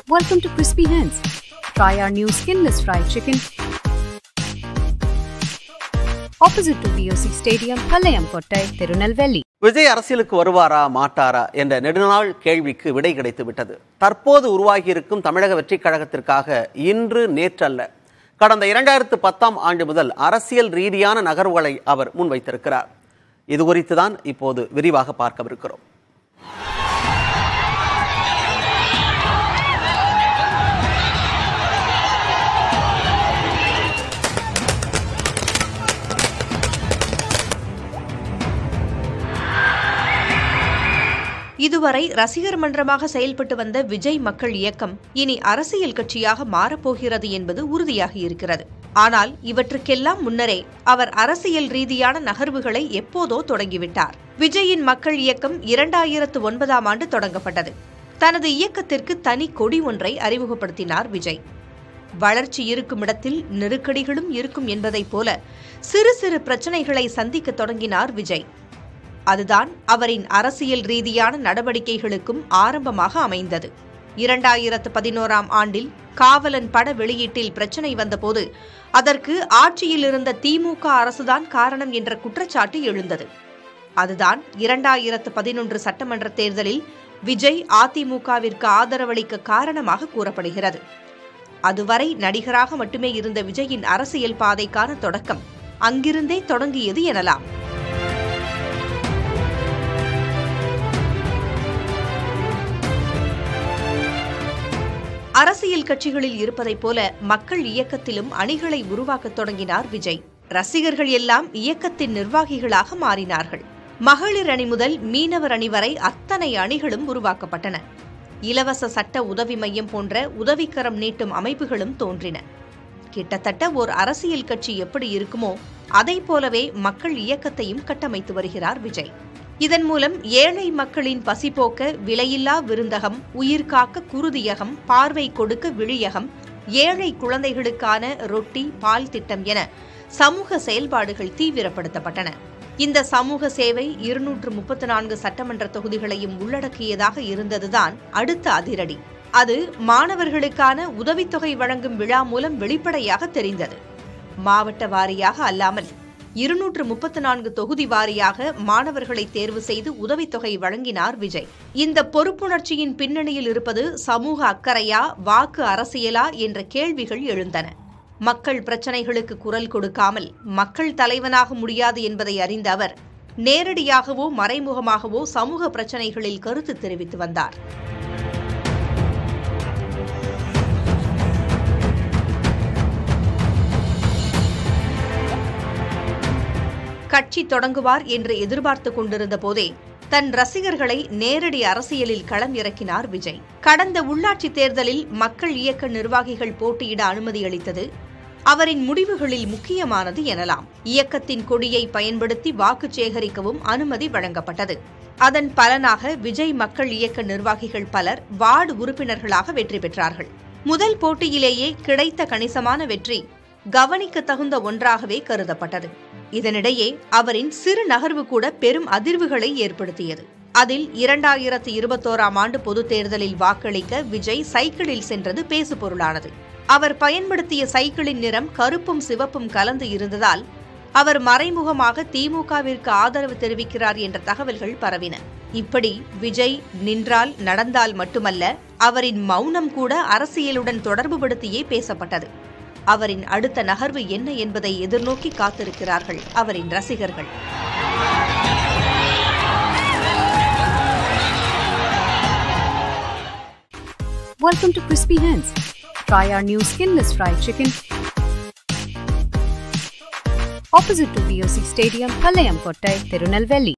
Welcome to Crispy Hands. Try our new skinless fried chicken. Opposite to VOC Stadium, Palayam Kottai, Tirunelveli. Vijay அரசியலுக்கு வருவாரா மாட்டாரா என்ற நெடுநாள் கேள்விக்கு விடை கிடைத்து விட்டது தற்போது உருவாகியிருக்கும் தமிழக வெற்றிக் கழகத்திற்காக இன்று நேற்றல்ல கடந்த இரண்டாயிரத்து பத்தாம் ஆண்டு முதல் அரசியல் ரீதியான நகர்வுகளை அவர் முன்வைத்திருக்கிறார் இது குறித்து தான் இப்போது விரிவாக பார்க்கவிருக்கிறோம் இதுவரை ரசிகர் மன்றமாக செயல்பட்டு வந்த விஜய் மக்கள் இயக்கம் இனி அரசியல் கட்சியாக மாறப்போகிறது என்பது உறுதியாக இருக்கிறது ஆனால் இவற்றுக்கெல்லாம் முன்னரே அவர் அரசியல் ரீதியான நகர்வுகளை எப்போதோ தொடங்கிவிட்டார் விஜயின் மக்கள் இயக்கம் இரண்டாயிரத்து ஒன்பதாம் ஆண்டு தொடங்கப்பட்டது தனது இயக்கத்திற்கு தனி கொடி ஒன்றை அறிமுகப்படுத்தினார் விஜய் வளர்ச்சி இருக்கும் இடத்தில் நெருக்கடிகளும் இருக்கும் என்பதைப் போல சிறு சிறு பிரச்சனைகளை சந்திக்க தொடங்கினார் விஜய் அதுதான் அவரின் அரசியல் ரீதியான நடவடிக்கைகளுக்கும் ஆரம்பமாக அமைந்தது இரண்டாயிரத்து பதினோராம் ஆண்டில் காவலன் பட வெளியீட்டில் பிரச்சனை வந்தபோது அதற்கு ஆட்சியில் இருந்த திமுக அரசுதான் காரணம் என்ற குற்றச்சாட்டு எழுந்தது அதுதான் இரண்டாயிரத்து பதினொன்று சட்டமன்ற தேர்தலில் விஜய் அதிமுகவிற்கு ஆதரவளிக்க காரணமாக கூறப்படுகிறது அதுவரை நடிகராக மட்டுமே இருந்த விஜயின் அரசியல் பாதைக்கான தொடக்கம் அங்கிருந்தே தொடங்கியது எனலாம் அரசியல் கட்சிகளில் இருப்பதைப் போல மக்கள் இயக்கத்திலும் அணிகளை உருவாக்கத் தொடங்கினார் விஜய் ரசிகர்கள் எல்லாம் இயக்கத்தின் நிர்வாகிகளாக மாறினார்கள் மகளிர் அணி முதல் மீனவர் அணி வரை அத்தனை அணிகளும் உருவாக்கப்பட்டன இலவச சட்ட உதவி மையம் போன்ற உதவிக்கரம் நீட்டும் அமைப்புகளும் தோன்றின கிட்டத்தட்ட ஓர் அரசியல் கட்சி எப்படி இருக்குமோ அதைப் போலவே மக்கள் இயக்கத்தையும் கட்டமைத்து வருகிறார் விஜய் இதன் மூலம் ஏழை மக்களின் பசி போக்க விலையில்லா விருந்தகம் உயிர் காக்க குருதியகம் பார்வை கொடுக்க விழியகம் ஏழை குழந்தைகளுக்கான ரொட்டி பால் திட்டம் என சமூக செயல்பாடுகள் தீவிரப்படுத்தப்பட்டன இந்த சமூக சேவை இருநூற்று முப்பத்தி நான்கு சட்டமன்ற தொகுதிகளையும் உள்ளடக்கியதாக இருந்ததுதான் அடுத்த அதிரடி அது மாணவர்களுக்கான உதவித்தொகை வழங்கும் விழா மூலம் வெளிப்படையாக தெரிந்தது மாவட்ட வாரியாக அல்லாமல் இருநூற்று முப்பத்தி நான்கு தொகுதி வாரியாக மாணவர்களை தேர்வு செய்து உதவித்தொகை வழங்கினார் விஜய் இந்த பொறுப்புணர்ச்சியின் பின்னணியில் இருப்பது சமூக அக்கறையா வாக்கு அரசியலா என்ற கேள்விகள் எழுந்தன மக்கள் பிரச்சனைகளுக்கு குரல் கொடுக்காமல் மக்கள் தலைவனாக முடியாது என்பதை அறிந்த அவர் நேரடியாகவோ மறைமுகமாகவோ சமூக பிரச்சனைகளில் கருத்து தெரிவித்து வந்தார் கட்சி தொடங்குவார் என்று எதிர்பார்த்து கொண்டிருந்த போதே தன் ரசிகர்களை நேரடி அரசியலில் களம் இறக்கினார் விஜய் கடந்த உள்ளாட்சி தேர்தலில் மக்கள் இயக்க நிர்வாகிகள் போட்டியிட அனுமதி அளித்தது அவரின் முடிவுகளில் முக்கியமானது எனலாம் இயக்கத்தின் கொடியை பயன்படுத்தி வாக்கு சேகரிக்கவும் அனுமதி வழங்கப்பட்டது அதன் பலனாக விஜய் மக்கள் இயக்க நிர்வாகிகள் பலர் வார்டு உறுப்பினர்களாக வெற்றி பெற்றார்கள் முதல் போட்டியிலேயே கிடைத்த கணிசமான வெற்றி கவனிக்க தகுந்த ஒன்றாகவே கருதப்பட்டது இதனிடையே அவரின் சிறு நகர்வு கூட பெரும் அதிர்வுகளை ஏற்படுத்தியது அதில் இரண்டாயிரத்து இருபத்தோராம் ஆண்டு பொதுத் தேர்தலில் வாக்களிக்க விஜய் சைக்கிளில் சென்றது பேசுபொருளானது அவர் பயன்படுத்திய சைக்கிளின் நிறம் கருப்பும் சிவப்பும் கலந்து இருந்ததால் அவர் மறைமுகமாக திமுகவிற்கு ஆதரவு தெரிவிக்கிறார் என்ற தகவல்கள் பரவின இப்படி விஜய் நின்றால் நடந்தால் மட்டுமல்ல அவரின் மௌனம் கூட அரசியலுடன் தொடர்புபடுத்தியே பேசப்பட்டது அவரின் அடுத்த நகர்வு என்ன என்பதை எதிர்நோக்கி காத்திருக்கிறார்கள் அவரின் ரசிகர்கள் Welcome to Crispy Hands. Try our new skinless fried chicken. Opposite to VOC Stadium, Palayam Kottai, Tirunelveli.